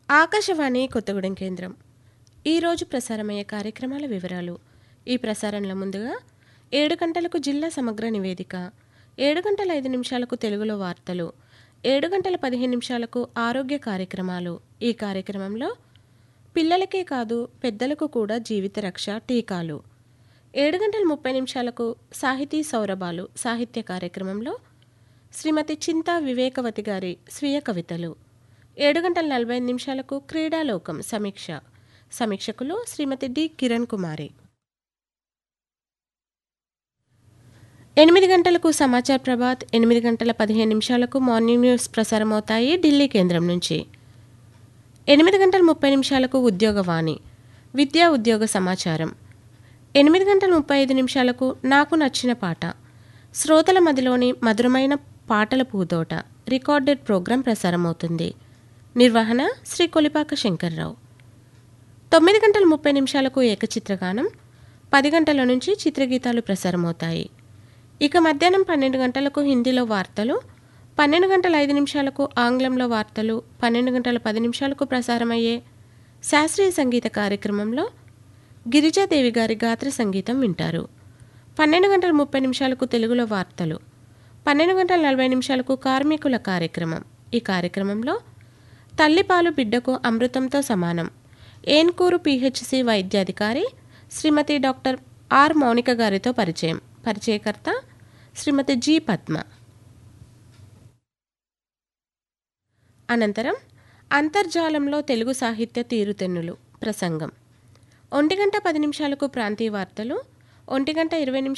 ఆకాశవాణి కొత్తగూడెం కేంద్రం ఈరోజు ప్రసారమయ్యే కార్యక్రమాల వివరాలు ఈ ప్రసారంలో ముందుగా ఏడు గంటలకు జిల్లా సమగ్ర నివేదిక ఏడు గంటల ఐదు నిమిషాలకు తెలుగులో వార్తలు ఏడు గంటల పదిహేను నిమిషాలకు ఆరోగ్య కార్యక్రమాలు ఈ కార్యక్రమంలో పిల్లలకే కాదు పెద్దలకు కూడా జీవిత రక్ష టీకాలు ఏడు గంటల ముప్పై నిమిషాలకు సాహితీ సౌరభాలు సాహిత్య కార్యక్రమంలో శ్రీమతి చింతా వివేకవతి గారి స్వీయ కవితలు ఏడు గంటల నలభై ఐదు నిమిషాలకు క్రీడాలోకం సమీక్ష సమీక్షకులు శ్రీమతి డి కిరణ్ కుమారి ఎనిమిది గంటలకు సమాచార్ ప్రభాత్ ఎనిమిది గంటల పదిహేను నిమిషాలకు మార్నింగ్ న్యూస్ ప్రసారమవుతాయి ఢిల్లీ కేంద్రం నుంచి ఎనిమిది గంటల ముప్పై నిమిషాలకు ఉద్యోగవాణి విద్యా ఉద్యోగ సమాచారం ఎనిమిది గంటల ముప్పై ఐదు నిమిషాలకు నాకు నచ్చిన పాట శ్రోతల మదిలోని మధురమైన పాటల పూదోట రికార్డెడ్ ప్రోగ్రాం ప్రసారమవుతుంది నిర్వహణ శ్రీ కొలిపాక శంకర్రావు తొమ్మిది గంటల ముప్పై నిమిషాలకు ఏకచిత్రగానం పది గంటల నుంచి చిత్రగీతాలు ప్రసారమవుతాయి ఇక మధ్యాహ్నం పన్నెండు గంటలకు హిందీలో వార్తలు పన్నెండు గంటల ఐదు నిమిషాలకు ఆంగ్లంలో వార్తలు పన్నెండు గంటల పది నిమిషాలకు ప్రసారమయ్యే శాస్త్రీయ సంగీత కార్యక్రమంలో గిరిజాదేవి గారి గాత్ర సంగీతం వింటారు పన్నెండు గంటల ముప్పై నిమిషాలకు తెలుగులో వార్తలు పన్నెండు గంటల నలభై నిమిషాలకు కార్మికుల కార్యక్రమం ఈ కార్యక్రమంలో తల్లిపాలు బిడ్డకు అమృతంతో సమానం ఏన్కూరు పిహెచ్సి వైద్యాధికారి శ్రీమతి డాక్టర్ ఆర్ మౌనిక గారితో పరిచయం పరిచయకర్త శ్రీమతి జి పద్మ అనంతరం అంతర్జాలంలో తెలుగు సాహిత్య తీరుతెన్నులు ప్రసంగం ఒంటి గంట పది నిమిషాలకు ప్రాంతీయ వార్తలు ఒంటి గంట ఇరవై నిమిషాలు